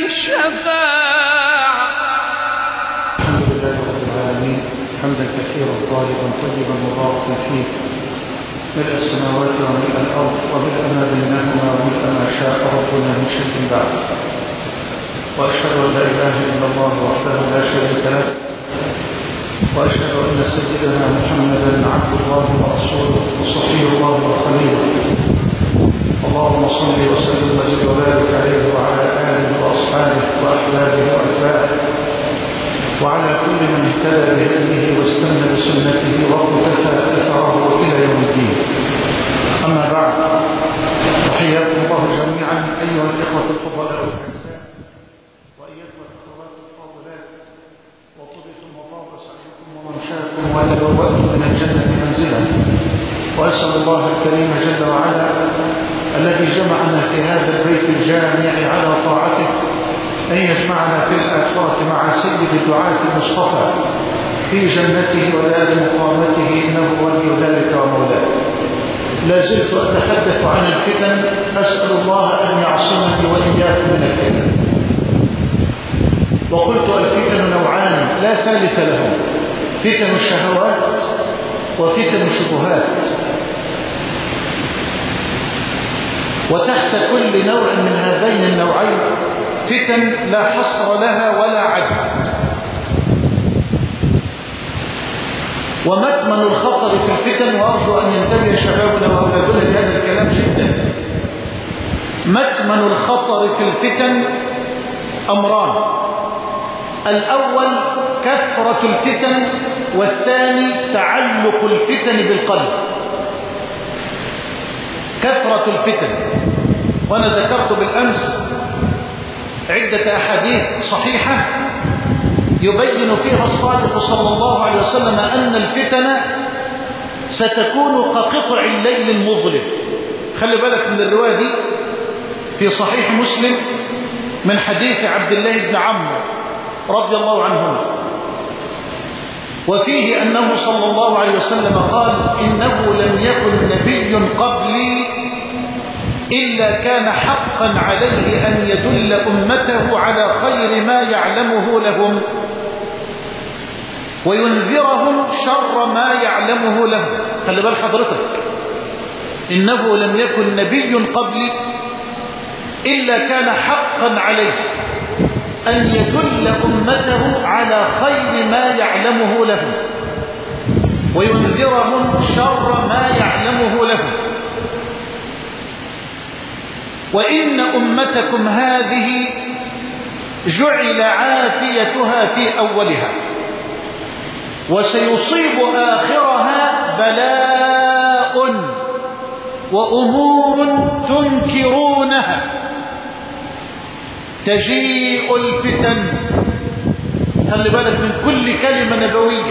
الشفاعة الحمد لله رب العالمين حمدا كثيرا طالبا طيبا مباركا فيه ملء السماوات وملء الارض وملء ما بينهما وملء ما شاء ربنا من شيء بعد واشهد ان لا اله الا الله وحده لا شريك له واشهد ان سيدنا محمدا عبد الله ورسوله وصفي الله وخليله اللهم صل وسلم وزد وبارك عليه وعلى اله واصحابه واحبابه واتباعه وعلى كل من اهتدى بهديه واستنى بسنته واقتفى اثره الى يوم الدين اما بعد وحياكم الله جميعا ايها الاخوه الفضلاء والاعزاء وايتها الاخوات الفاضلات وطبتم وطاب سعيكم وممشاكم وتبواتم من الجنه منزلا واسال الله الكريم جل وعلا الذي جمعنا في هذا البيت الجامع على طاعته أن يجمعنا في الآخرة مع سيد الدعاة المصطفى في جنته ودار مقامته إنه ولي ذلك ومولاه لا زلت أتحدث عن الفتن أسأل الله أن يعصمني وإياكم من الفتن وقلت الفتن نوعان لا ثالث لهم فتن الشهوات وفتن الشبهات وتحت كل نوع من هذين النوعين فتن لا حصر لها ولا عد ومكمن الخطر في الفتن وأرجو أن ينتبه شبابنا وأولادنا لهذا الكلام جدا مكمن الخطر في الفتن أمران الأول كثرة الفتن والثاني تعلق الفتن بالقلب كثرة الفتن وأنا ذكرت بالأمس عدة أحاديث صحيحة يبين فيها الصادق صلى الله عليه وسلم أن الفتن ستكون كقطع الليل المظلم خلي بالك من الرواية دي في صحيح مسلم من حديث عبد الله بن عمرو رضي الله عنهما وفيه أنه صلى الله عليه وسلم قال إنه لم يكن نبي قبلي إلا كان حقا عليه أن يدل أمته على خير ما يعلمه لهم وينذرهم شر ما يعلمه لهم خلي بال حضرتك إنه لم يكن نبي قبلي إلا كان حقا عليه أن يدل أمته على خير ما يعلمه لهم وينذرهم شر ما يعلمه لهم وإن أمتكم هذه جعل عافيتها في أولها وسيصيب آخرها بلاء وأمور تنكرونها تجيء الفتن خلي بالك من كل كلمة نبوية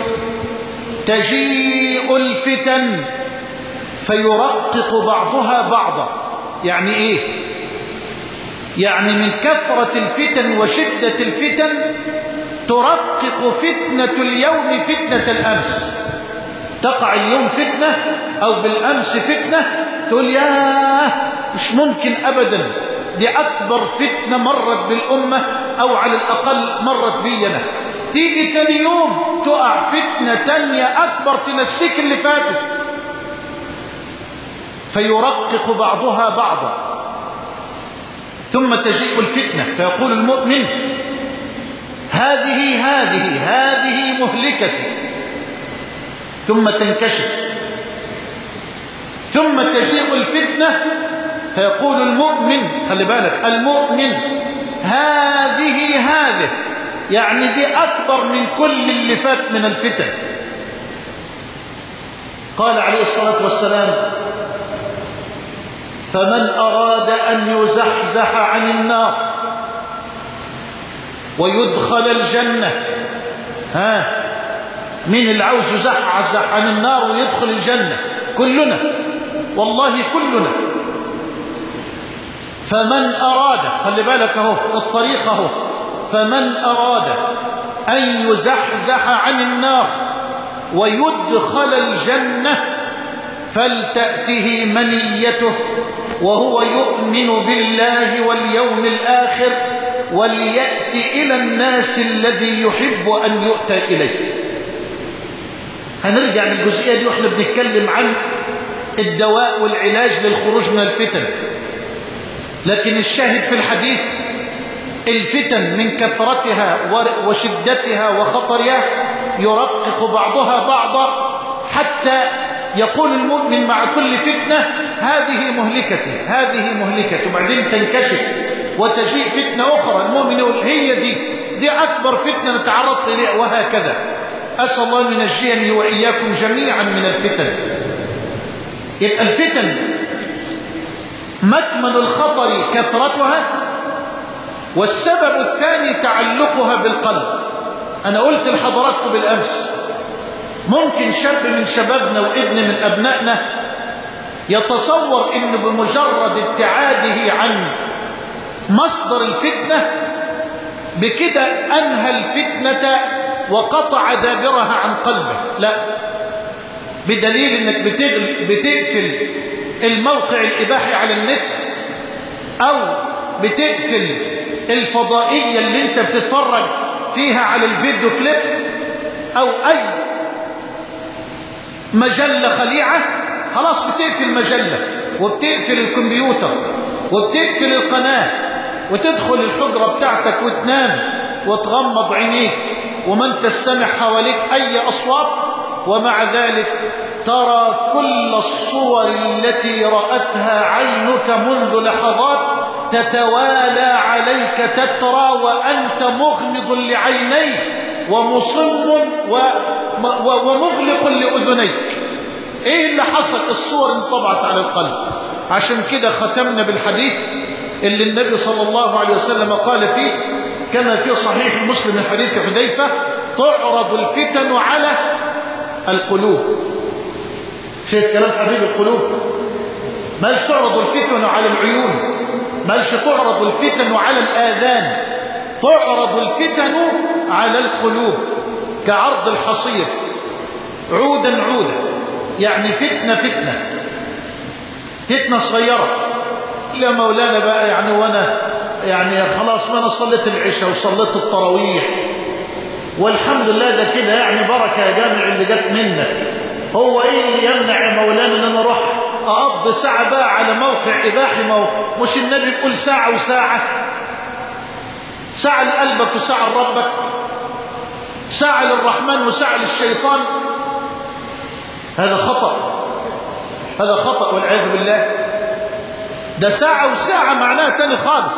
تجيء الفتن فيرقق بعضها بعضا يعني ايه يعني من كثرة الفتن وشدة الفتن ترقق فتنة اليوم فتنة الأمس تقع اليوم فتنة أو بالأمس فتنة تقول ياه مش ممكن أبدا دي أكبر فتنة مرت بالأمة أو على الأقل مرت بينا تيجي تاني يوم تقع فتنة تانية أكبر تنسيك اللي فاتت فيرقق بعضها بعضا ثم تجيء الفتنة فيقول المؤمن هذه هذه هذه مهلكتي ثم تنكشف ثم تجيء الفتنة فيقول المؤمن خلي بالك المؤمن هذه هذه يعني دي أكبر من كل اللي فات من الفتن قال عليه الصلاة والسلام فمن أراد أن يزحزح عن النار ويدخل الجنة ها مين اللي عاوز يزحزح عن النار ويدخل الجنة كلنا والله كلنا فمن أراد خلي بالك اهو الطريق اهو فمن أراد أن يزحزح عن النار ويدخل الجنة فلتأته منيته وهو يؤمن بالله واليوم الآخر وليأتي إلى الناس الذي يحب أن يؤتى إليه هنرجع للجزئية دي وإحنا بنتكلم عن الدواء والعلاج للخروج من الفتن لكن الشاهد في الحديث الفتن من كثرتها وشدتها وخطرها يرقق بعضها بعضا حتى يقول المؤمن مع كل فتنة هذه مهلكتي هذه مهلكتي وبعدين تنكشف وتجيء فتنة أخرى المؤمن يقول هي دي دي أكبر فتنة نتعرض إليها وهكذا أسأل الله أن ينجيني وإياكم جميعا من الفتن يبقى الفتن مكمن الخطر كثرتها والسبب الثاني تعلقها بالقلب أنا قلت لحضراتكم بالأمس ممكن شاب من شبابنا وابن من أبنائنا يتصور أن بمجرد ابتعاده عن مصدر الفتنة بكده أنهى الفتنة وقطع دابرها عن قلبه لا بدليل أنك بتقفل الموقع الإباحي على النت أو بتقفل الفضائية اللي انت بتتفرج فيها على الفيديو كليب أو أي مجلة خليعة خلاص بتقفل مجلة وبتقفل الكمبيوتر وبتقفل القناة وتدخل الحجرة بتاعتك وتنام وتغمض عينيك وما انت تستمع حواليك أي أصوات ومع ذلك ترى كل الصور التي رأتها عينك منذ لحظات تتوالى عليك تترى وأنت مغمض لعينيك ومصم ومغلق لأذنيك ايه اللي حصل الصور انطبعت على القلب عشان كده ختمنا بالحديث اللي النبي صلى الله عليه وسلم قال فيه كما في صحيح مسلم حديث حذيفة تعرض الفتن على القلوب شايف كلام حبيب القلوب مالش تعرض الفتن على العيون مالش تعرض الفتن على الآذان تعرض الفتن على القلوب كعرض الحصير عودا عودا يعني فتنة فتنة فتنة صغيرة لا مولانا بقى يعني وانا يعني خلاص ما انا صليت العشاء وصليت التراويح والحمد لله ده كده يعني بركة يا جامع اللي جت منك هو ايه اللي يمنع يا مولانا ان انا اروح اقضي ساعة بقى على موقع اباحي موقع مش النبي بيقول ساعة وساعة ساعة لقلبك وساعة لربك ساعة للرحمن وساعة للشيطان هذا خطأ هذا خطأ والعياذ بالله ده ساعة وساعة معناها تاني خالص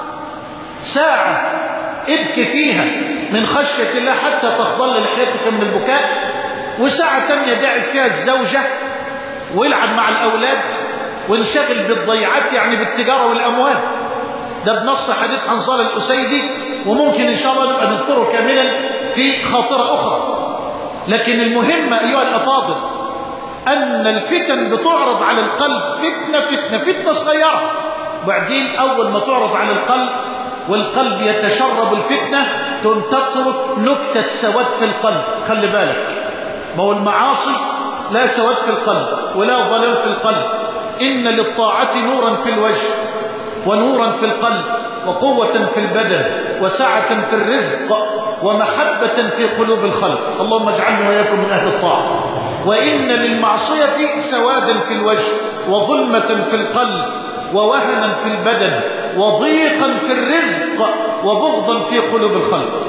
ساعة ابكي فيها من خشية الله حتى تخضل لحيتك من البكاء وساعة تانية داعب فيها الزوجة ويلعب مع الأولاد وينشغل بالضيعات يعني بالتجارة والأموال ده بنص حديث حنصال الأسيدي وممكن إن شاء الله نبقى نذكره كاملا في خاطرة أخرى لكن المهم أيها الأفاضل أن الفتن بتعرض على القلب فتنة فتنة فتنة صغيرة وبعدين أول ما تعرض على القلب والقلب يتشرب الفتنة تترك نكتة سواد في القلب خلي بالك ما هو المعاصي لا سواد في القلب ولا ظلام في القلب إن للطاعة نورا في الوجه ونورا في القلب وقوة في البدن وسعة في الرزق ومحبة في قلوب الخلق اللهم اجعلنا وإياكم من أهل الطاعة وإن للمعصية سوادا في الوجه وظلمة في القلب ووهنا في البدن وضيقا في الرزق وبغضا في قلوب الخلق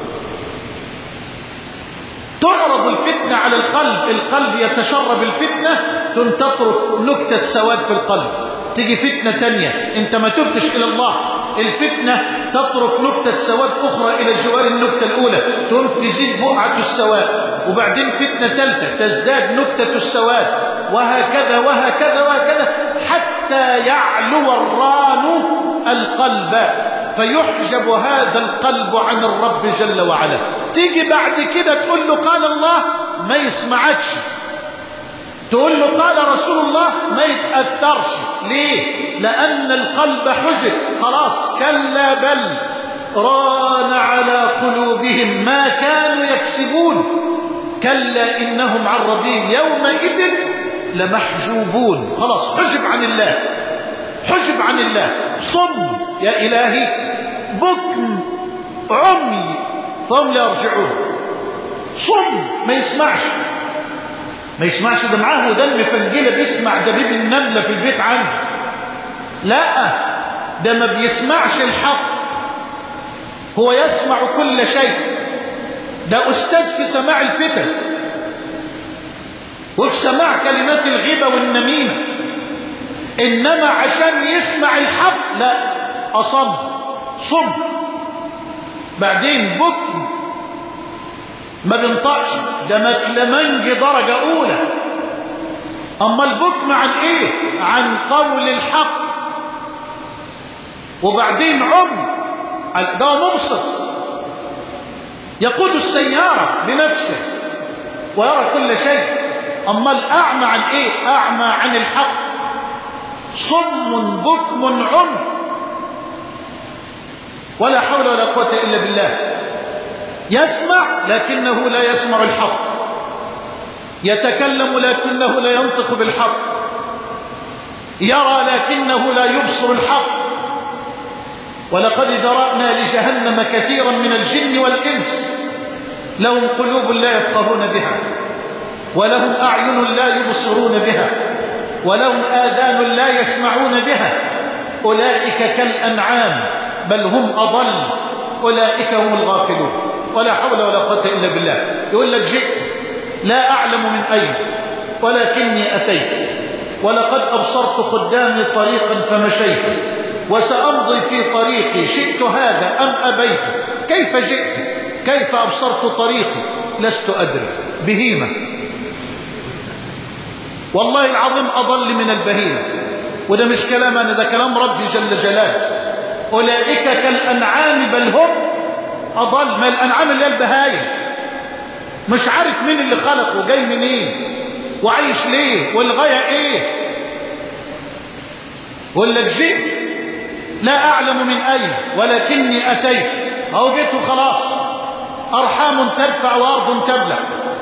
تعرض الفتنة على القلب القلب يتشرب الفتنة تترك نكتة سواد في القلب تيجي فتنة تانية انت ما تبتش إلى الله الفتنة تترك نكتة سواد أخرى إلى جوار النكتة الأولى تقوم تزيد بقعة السواد وبعدين فتنة ثالثة تزداد نكتة السواد وهكذا وهكذا وهكذا حتى يعلو الران القلب فيحجب هذا القلب عن الرب جل وعلا تيجي بعد كده تقول له قال الله ما يسمعكش تقول له قال رسول الله ما يتأثرش ليه لأن القلب حجب خلاص كلا بل ران على قلوبهم ما كانوا يكسبون كلا إنهم عن ربهم يومئذ لمحجوبون خلاص حجب عن الله حجب عن الله صم يا إلهي بكم عمي فهم لا يرجعون صم ما يسمعش ما يسمعش ده معاه ودن مفنجله بيسمع دبيب النمله في البيت عنده لا ده ما بيسمعش الحق هو يسمع كل شيء ده أستاذ في سماع الفتن وفي سماع كلمات الغيبة والنميمة إنما عشان يسمع الحق لا أصم صم بعدين بكم ما بينطقش ده مكلمنج درجة أولى أما البكم عن إيه؟ عن قول الحق وبعدين عم ده مبسط يقود السيارة بنفسه ويرى كل شيء أما الأعمى عن إيه؟ أعمى عن الحق صم بكم عم ولا حول ولا قوة إلا بالله يسمع لكنه لا يسمع الحق يتكلم لكنه لا ينطق بالحق يرى لكنه لا يبصر الحق ولقد ذرأنا لجهنم كثيرا من الجن والإنس لهم قلوب لا يفقهون بها ولهم أعين لا يبصرون بها ولهم آذان لا يسمعون بها أولئك كالأنعام بل هم أضل أولئك هم الغافلون ولا حول ولا قوة إلا بالله يقول لك جئت لا أعلم من أين ولكني أتيت ولقد أبصرت قدامي طريقا فمشيت وسأمضي في طريقي شئت هذا أم أبيت كيف جئت كيف أبصرت طريقي لست أدري بهيمة والله العظيم أضل من البهيمة وده مش كلام أنا ده كلام ربي جل جلاله أولئك كالأنعام بل هم أضل ما الأنعام اللي هي البهايم مش عارف مين اللي خلقه جاي منين إيه وعايش ليه والغاية ايه ولا لك جئت لا أعلم من أين ولكني أتيت أو جئت خلاص أرحام ترفع وأرض تبلع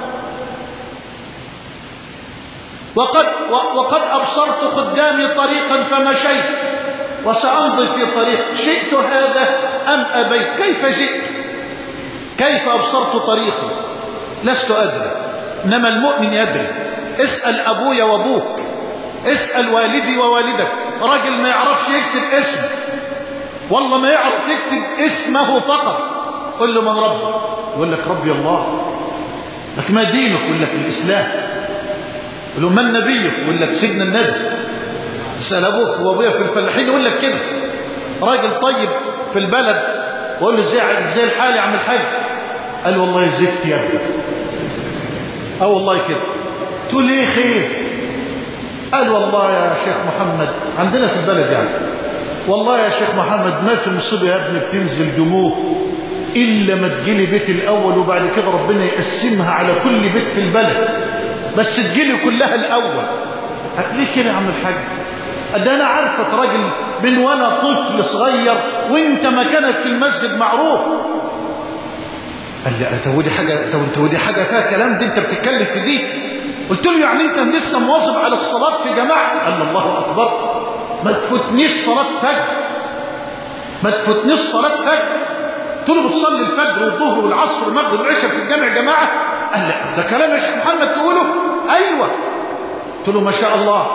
وقد, وقد أبصرت قدامي طريقا فمشيت وسأمضي في طريق شئت هذا أم أبيت كيف جئت كيف أبصرت طريقي لست أدري إنما المؤمن يدري اسأل أبويا وأبوك اسأل والدي ووالدك راجل ما يعرفش يكتب اسم والله ما يعرف يكتب اسمه فقط قل له من ربك يقول لك ربي الله لك ما دينك يقول لك الإسلام يقول له من نبيك يقول لك سيدنا النبي تسأل أبوك وأبويا في الفلاحين يقول لك كده راجل طيب في البلد وقول له زي, زي الحال يا عم الحاج قال والله زفت يا ابني اه والله كده تقول ايه خير قال والله يا شيخ محمد عندنا في البلد يعني والله يا شيخ محمد ما في مصيبه يا ابني بتنزل دموع الا ما تجيلي بيت الاول وبعد كده ربنا يقسمها على كل بيت في البلد بس تجيلي كلها الاول ليه كده يا عم الحاج ده انا عارفك راجل من وانا طفل صغير وانت مكانك في المسجد معروف قال لي تو دي حاجه تو دي حاجه فيها كلام دي انت بتتكلم في دي قلت له يعني انت لسه مواظب على الصلاه في جماعه قال الله اكبر ما تفوتنيش صلاه فجر ما تفوتنيش صلاه فجر قلت له بتصلي الفجر والظهر والعصر والمغرب والعشاء في الجامع جماعه قال لا ده كلام يا شيخ محمد تقوله ايوه قلت له ما شاء الله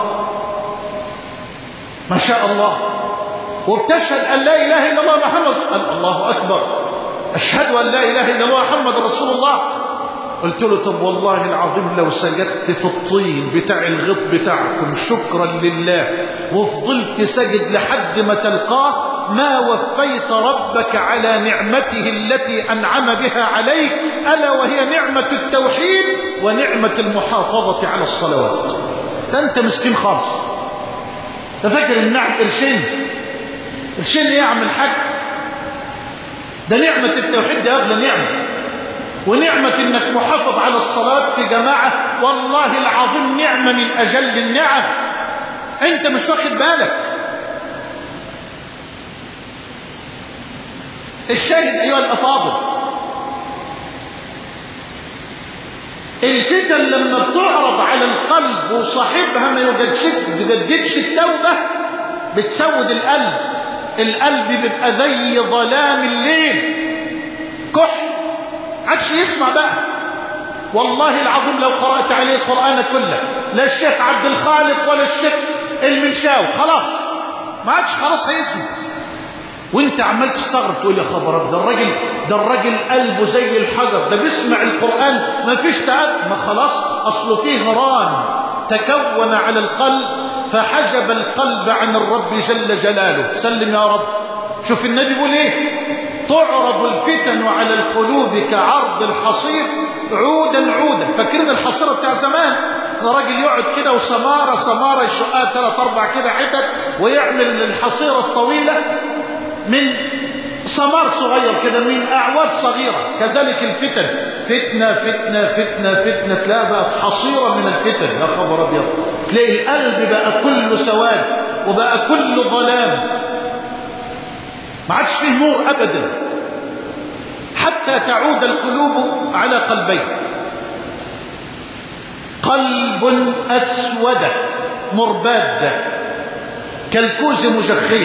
ما شاء الله وبتشهد ان لا اله الا الله محمد قال الله اكبر اشهد ان لا اله الا الله محمد رسول الله قلت له طب والله العظيم لو سجدت في الطين بتاع الغط بتاعكم شكرا لله وفضلت سجد لحد ما تلقاه ما وفيت ربك على نعمته التي أنعم بها عليك ألا وهي نعمة التوحيد ونعمة المحافظة على الصلوات ده أنت مسكين خالص ده فاكر النعم قرشين قرشين ايه يا عم الحاج ده نعمة التوحيد دي أغلى نعمة ونعمة انك محافظ على الصلاة في جماعة والله العظيم نعمة من أجل النعم انت مش واخد بالك الشاهد أيها الأفاضل الفتن لما بتعرض على القلب وصاحبها ما يجدش يجددش التوبة بتسود القلب القلب بيبقى زي ظلام الليل كحل عادش يسمع بقى والله العظيم لو قرأت عليه القرآن كله لا الشيخ عبد الخالق ولا الشيخ المنشاوي خلاص ما عادش خلاص هيسمع وانت عمال تستغرب تقول يا خبر ده الراجل ده الراجل قلبه زي الحجر ده بيسمع القرآن ما فيش تأثر ما خلاص أصله فيه هران تكون على القلب فحجب القلب عن الرب جل جلاله سلم يا رب شوف النبي بيقول ايه تعرض الفتن على القلوب كعرض الحصير عودا عودا فاكرين الحصيرة بتاع زمان راجل يقعد كده وسمارة سمارة يشقها ثلاث أربع كده حتت ويعمل الحصيرة الطويلة من سمار صغير كده من أعواد صغيرة كذلك الفتن فتنة فتنة فتنة فتنة تلاقي بقت حصيرة من الفتن يا خبر أبيض تلاقي القلب بقى كله سواد وبقى كله ظلام ما عادش فيه نور أبدا حتى تعود القلوب على قلبين قلب أسود مرباد كالكوز مجخيه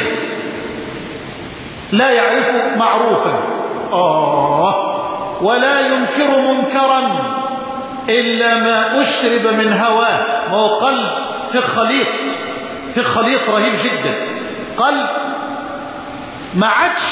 لا يعرف معروفا آه ولا ينكر منكرا إلا ما أشرب من هواه ما هو قلب في خليط في خليط رهيب جدا قلب ما عادش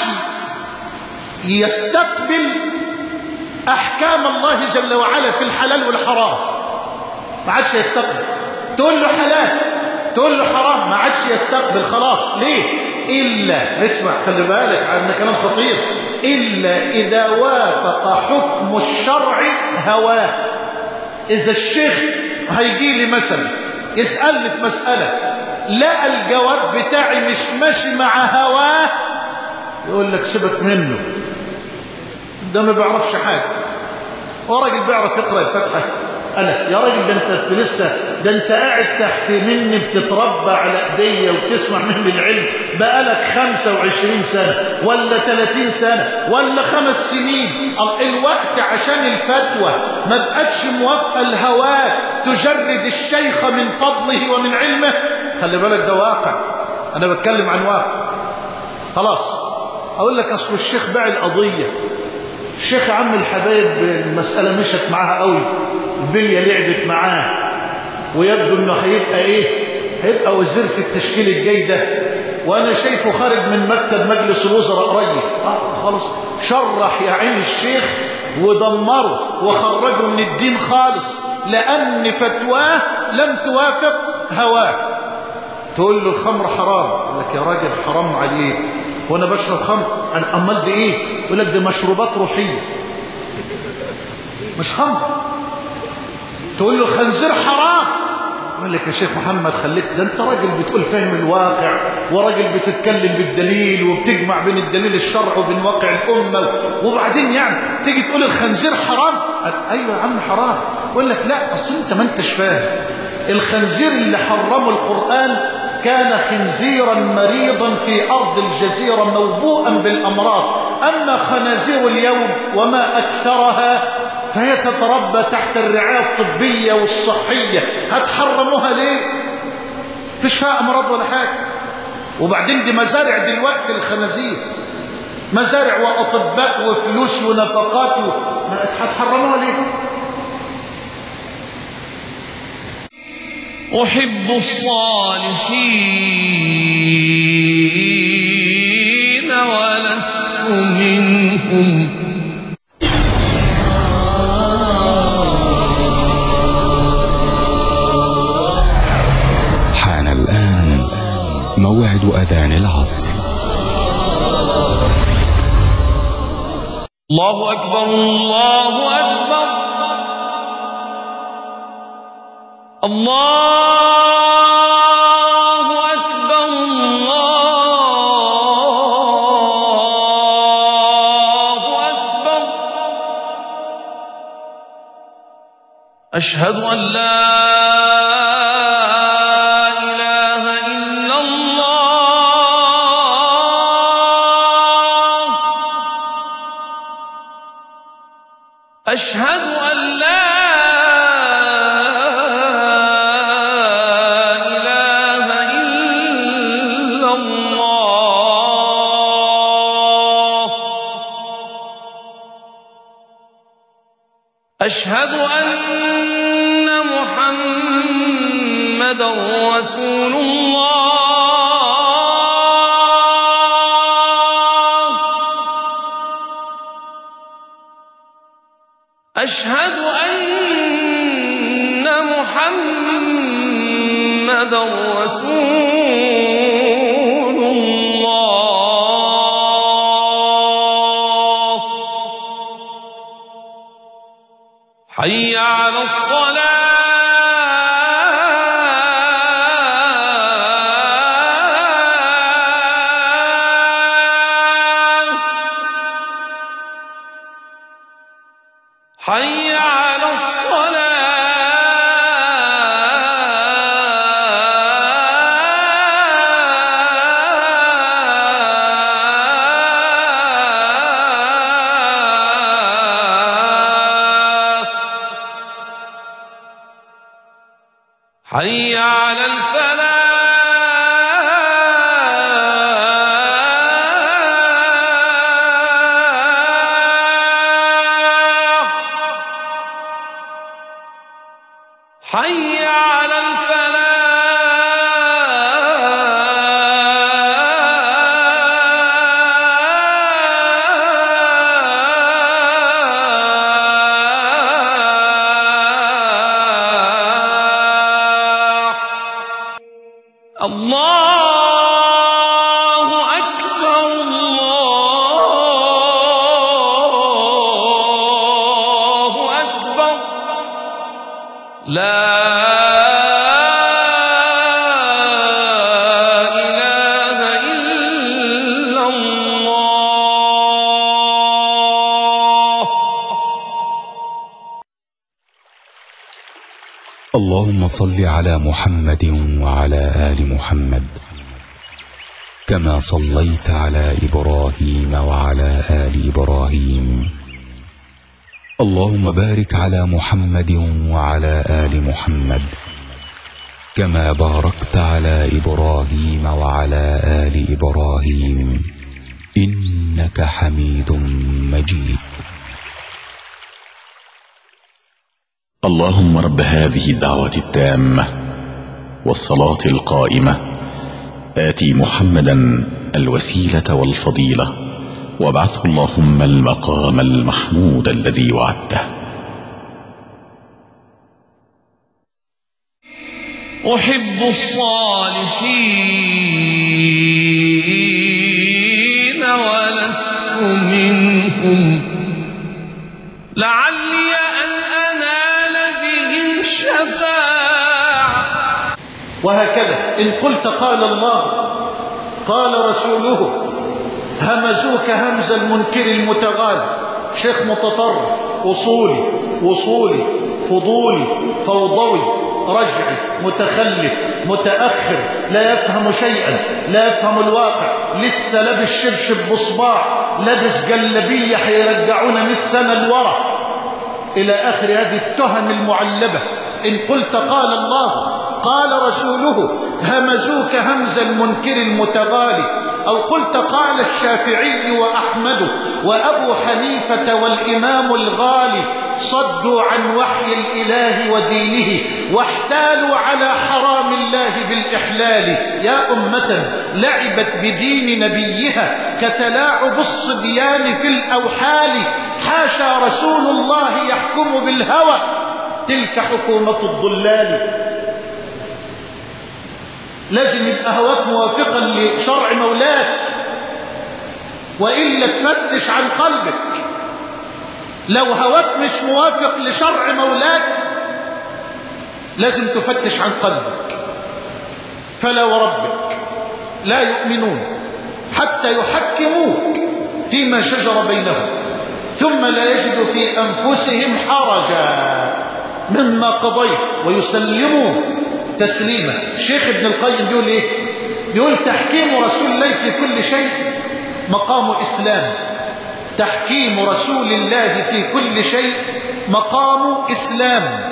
يستقبل أحكام الله جل وعلا في الحلال والحرام ما عادش يستقبل تقول له حلال تقول له حرام ما عادش يستقبل خلاص ليه إلا اسمع خلي بالك عن كلام خطير إلا إذا وافق حكم الشرع هواه إذا الشيخ هيجي لي مثلا يسألني في مسألة لقى الجواب بتاعي مش ماشي مع هواه يقول لك سيبك منه ده ما بيعرفش حاجة هو راجل بيعرف يقرأ الفتحة أنا يا راجل ده أنت لسه ده أنت قاعد تحت مني بتتربى على ايديا وتسمع مني العلم بقالك 25 سنة ولا 30 سنة ولا خمس سنين الوقت عشان الفتوى ما بقتش موافقة الهواء تجرد الشيخ من فضله ومن علمه خلي بالك ده واقع أنا بتكلم عن واقع خلاص أقول لك أصل الشيخ باع القضية الشيخ عم الحبايب المسألة مشت معاها قوي البلية لعبت معاه ويبدو انه هيبقى ايه هيبقى وزير في التشكيل الجاي ده وانا شايفه خارج من مكتب مجلس الوزراء قريب اه خلاص شرح يا عين الشيخ ودمره وخرجه من الدين خالص لان فتواه لم توافق هواه تقول له الخمر حرام يقول لك يا راجل حرام عليك وانا بشرب خمر امال دي ايه يقول لك دي مشروبات روحيه مش خمر تقول له الخنزير حرام يقول لك يا شيخ محمد خليك ده انت راجل بتقول فاهم الواقع وراجل بتتكلم بالدليل وبتجمع بين الدليل الشرع وبين واقع الامه وبعدين يعني تيجي تقول الخنزير حرام قال ايوه يا عم حرام يقول لك لا اصل انت ما انتش فاهم الخنزير اللي حرمه القران كان خنزيرا مريضا في أرض الجزيرة موبوءا بالأمراض أما خنازير اليوم وما أكثرها فهي تتربى تحت الرعاية الطبية والصحية هتحرموها ليه؟ فيش فيها أمراض ولا حاجة وبعدين دي مزارع دلوقتي الخنازير مزارع وأطباء وفلوس ونفقات و... هتحرموها ليه؟ أحب الصالحين ولست منهم حان الآن موعد أذان العصر الله أكبر الله أكبر الله أكبر الله أكبر أشهد أن لا إله إلا الله أشهد أن لا إله إلا الله أشهد أن محمد رسول الله أشهد أن محمد رسول الله حي على الصلاة حي على الصلاة حي على الفلاح حي على الفلاح الله أكبر الله أكبر لا إله إلا الله اللهم صل على محمد وعلى آل محمد كما صليت على إبراهيم وعلى آل إبراهيم اللهم بارك على محمد وعلى آل محمد كما باركت على إبراهيم وعلى آل إبراهيم إنك حميد مجيد اللهم رب هذه الدعوة التامة والصلاة القائمة آتي محمدا الوسيلة والفضيلة وابعثه اللهم المقام المحمود الذي وعدته أحب الصالحين ولست منهم لعلي أن أنال بهم شفاعة وهكذا إن قلت قال الله قال رسوله همزوك همز المنكر المتغالي شيخ متطرف أصولي وصولي فضولي فوضوي رجعي متخلف متأخر لا يفهم شيئا لا يفهم الواقع لسه لابس شبشب بصباع لابس جلبية هيرجعونا 100 سنة لورا إلى آخر هذه التهم المعلبة إن قلت قال الله قال رسوله همزوك همز المنكر المتغالي أو قلت قال الشافعي وأحمد وأبو حنيفة والإمام الغالي صدوا عن وحي الإله ودينه واحتالوا على حرام الله بالإحلال يا أمة لعبت بدين نبيها كتلاعب الصبيان في الأوحال حاشا رسول الله يحكم بالهوى تلك حكومة الضلال لازم يبقى هواك موافقا لشرع مولاك وإلا تفتش عن قلبك لو هواك مش موافق لشرع مولاك لازم تفتش عن قلبك فلا وربك لا يؤمنون حتى يحكموك فيما شجر بينهم ثم لا يجدوا في أنفسهم حرجا مما قضيت ويسلموا تسليما الشيخ ابن القيم بيقول ايه بيقول تحكيم رسول الله في كل شيء مقام إسلام تحكيم رسول الله في كل شيء مقام إسلام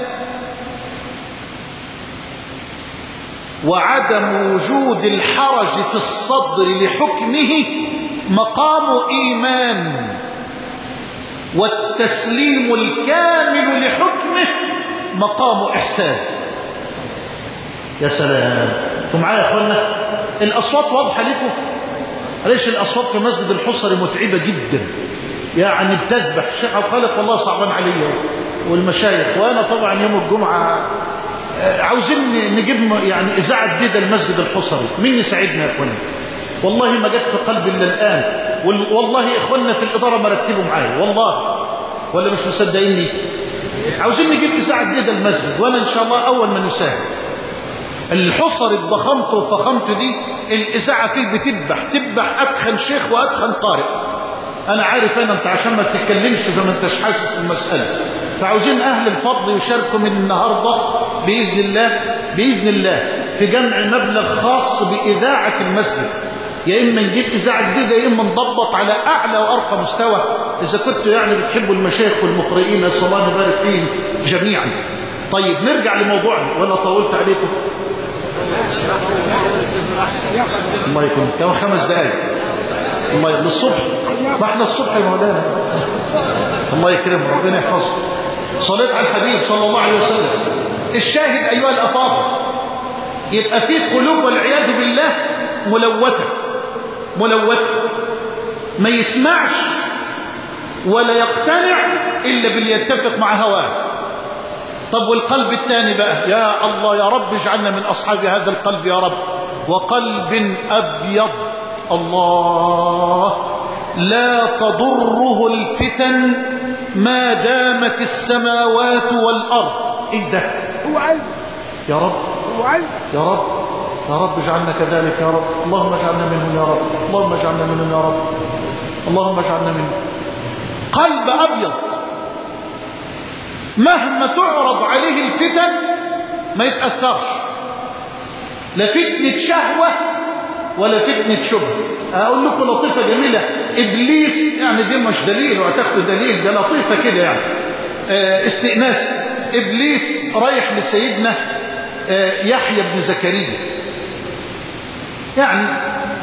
وعدم وجود الحرج في الصدر لحكمه مقام إيمان والتسليم الكامل لحكمه مقام إحسان يا سلام انتوا معايا يا اخوانا الاصوات واضحه لكم ليش الاصوات في مسجد الحصري متعبه جدا يعني بتذبح الشيخ ابو خالد والله صعبان عليا والمشايخ وانا طبعا يوم الجمعه آه، عاوزين نجيب م- يعني اذاعه جديده لمسجد الحصري مين يساعدنا يا اخوانا والله ما جت في قلبي الا الان وال- والله اخواننا في الاداره ما رتبوا معايا والله ولا مش مصدقيني عاوزين نجيب اذاعه جديده المسجد وانا ان شاء الله اول من يساهم الحصر الضخامته وفخامته دي الإذاعة فيه بتذبح تذبح أدخن شيخ وأدخن قارئ أنا عارف أنا أنت عشان ما تتكلمش فما أنتش حاسس في المسألة فعاوزين أهل الفضل يشاركوا من النهاردة بإذن الله بإذن الله في جمع مبلغ خاص بإذاعة المسجد يا إما نجيب إذاعة جديدة يا إما نضبط على أعلى وأرقى مستوى إذا كنتوا يعني بتحبوا المشايخ والمقرئين نسأل الله أن يبارك فيهم جميعا طيب نرجع لموضوعنا ولا طولت عليكم الله يكون كمان خمس دقايق الله يكون الصبح ما احنا الصبح يا مولانا الله يكرمه ربنا يحفظه صليت على الحبيب صلى الله عليه وسلم الشاهد ايها الافاضل يبقى في قلوب والعياذ بالله ملوثه ملوثه ما يسمعش ولا يقتنع الا باللي يتفق مع هواه طب والقلب الثاني بقى يا الله يا رب اجعلنا من أصحاب هذا القلب يا رب وقلب أبيض الله لا تضره الفتن ما دامت السماوات والأرض إيه ده هو علم يا رب هو علم يا رب يا رب اجعلنا كذلك يا رب اللهم اجعلنا منهم يا رب اللهم اجعلنا منهم يا رب اللهم اجعلنا منهم قلب أبيض مهما تعرض عليه الفتن ما يتأثرش لا فتنة شهوة ولا فتنة شبهة أقول لكم لطيفة جميلة إبليس يعني دي مش دليل وهتاخدوا دليل ده لطيفة كده يعني آه، استئناس إبليس رايح لسيدنا آه، يحيى بن زكريا يعني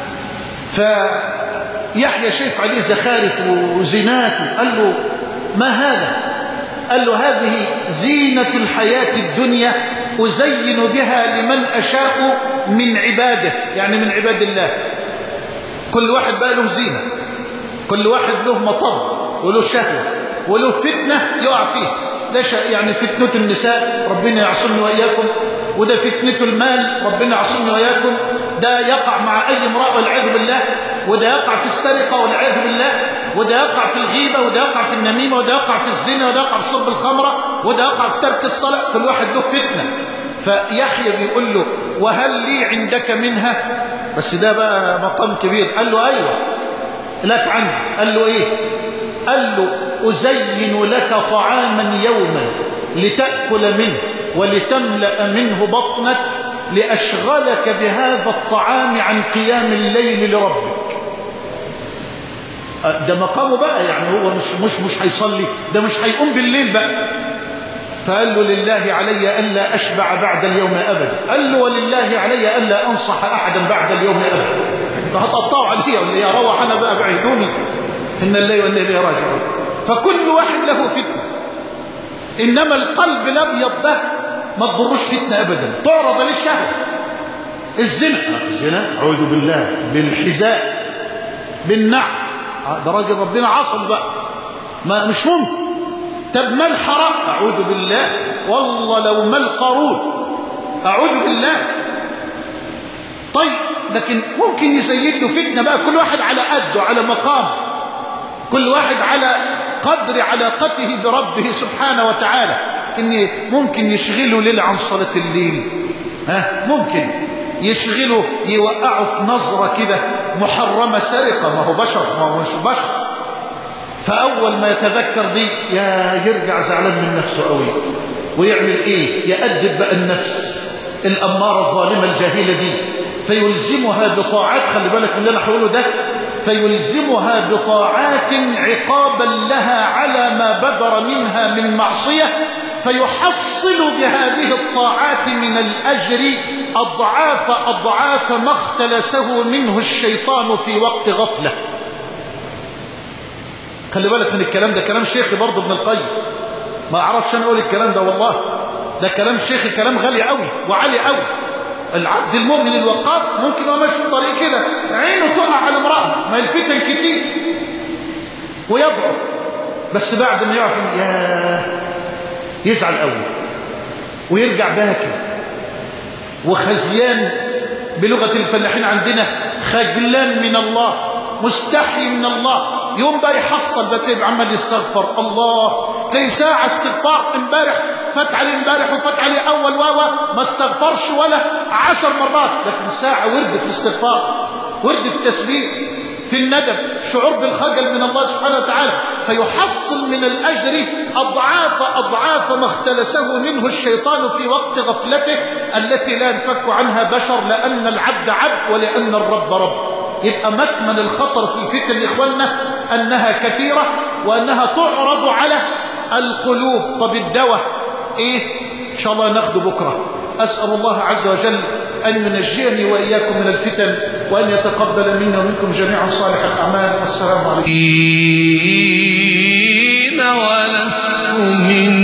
فيحيى شايف عليه زخارف وزنات قال له ما هذا قال له هذه زينة الحياة الدنيا أزين بها لمن أشاء من عباده يعني من عباد الله كل واحد بقى له زينة كل واحد له مطب وله شهوة وله فتنة يقع فيها ده ش- يعني فتنة النساء ربنا يعصمني وإياكم وده فتنة المال ربنا يعصمني وإياكم ده يقع مع أي امرأة والعياذ بالله وده يقع في السرقة والعياذ بالله وده يقع في الغيبة وده يقع في النميمة وده يقع في الزنا وده يقع في شرب الخمرة وده يقع في ترك الصلاة كل واحد له فتنة فيحيى بيقول له وهل لي عندك منها بس ده بقى مقام كبير قال له أيوة لك عنه قال له ايه قال له أزين لك طعاما يوما لتأكل منه ولتملأ منه بطنك لأشغلك بهذا الطعام عن قيام الليل لربك أه، ده مقامه بقى يعني هو مش مش مش هيصلي ده مش هيقوم بالليل بقى فقال له لله علي ألا أشبع بعد اليوم أبدا قال له ولله علي ألا أنصح أحدا بعد اليوم أبدا فهتقطعوا عليا ولا يا روح أنا بقى بعيدوني إن الليل وإن إليه راجعون فكل واحد له فتنة إنما القلب الأبيض ده ما تضروش فتنة أبدا تعرض للشهوة الزنا آه، الزنا أعوذ بالله بالحذاء بالنعم آه، ده راجل ربنا عصم بقى ما مش ممكن طب ما الحرام أعوذ بالله والله لو ما القارون أعوذ بالله طيب لكن ممكن يزيد له فتنة بقى كل واحد على قده على مقام كل واحد على قدر علاقته بربه سبحانه وتعالى إن ممكن يشغله ليلة عن صلاة الليل ها ممكن يشغله يوقعه في نظرة كده محرمة سرقة ما هو بشر ما هو مش بشر فأول ما يتذكر دي يا يرجع زعلان من نفسه قوي ويعمل إيه يأدب بقى النفس الأمارة الظالمة الجاهلة دي فيلزمها بطاعات خلي بالك من اللي أنا هقوله ده فيلزمها بطاعات عقابا لها على ما بدر منها من معصية فيحصل بهذه الطاعات من الأجر أضعاف أضعاف ما اختلسه منه الشيطان في وقت غفله خلي بالك من الكلام ده كلام شيخي برضه ابن القيم ما اعرفش انا اقول الكلام ده والله ده كلام شيخي كلام غالي قوي وعالي قوي العبد المؤمن الوقاف ممكن هو ماشي في الطريق كده عينه تقع على امراه ما الفتن كتير ويضعف بس بعد ما يعرف إن- ياه يزعل قوي ويرجع باكي وخزيان بلغة الفلاحين عندنا خجلان من الله مستحي من الله يوم بقى يحصل بقى تلاقيه عمال يستغفر الله تلاقي ساعة استغفار امبارح فات عليه امبارح وفات عليه اول واوا ما استغفرش ولا عشر مرات لكن ساعة ورد في الاستغفار ورد في التسبيح في الندم شعور بالخجل من الله سبحانه وتعالى فيحصل من الأجر أضعاف أضعاف ما اختلسه منه الشيطان في وقت غفلته التي لا ينفك عنها بشر لأن العبد عبد ولأن الرب رب يبقى مكمن الخطر في الفتن إخواننا أنها كثيرة وأنها تعرض على القلوب طب الدواء إيه إن شاء الله ناخده بكرة أسأل الله عز وجل أن ينجيني وإياكم من الفتن وأن يتقبل منا ومنكم جميعا صالح الأعمال والسلام عليكم ولست منهم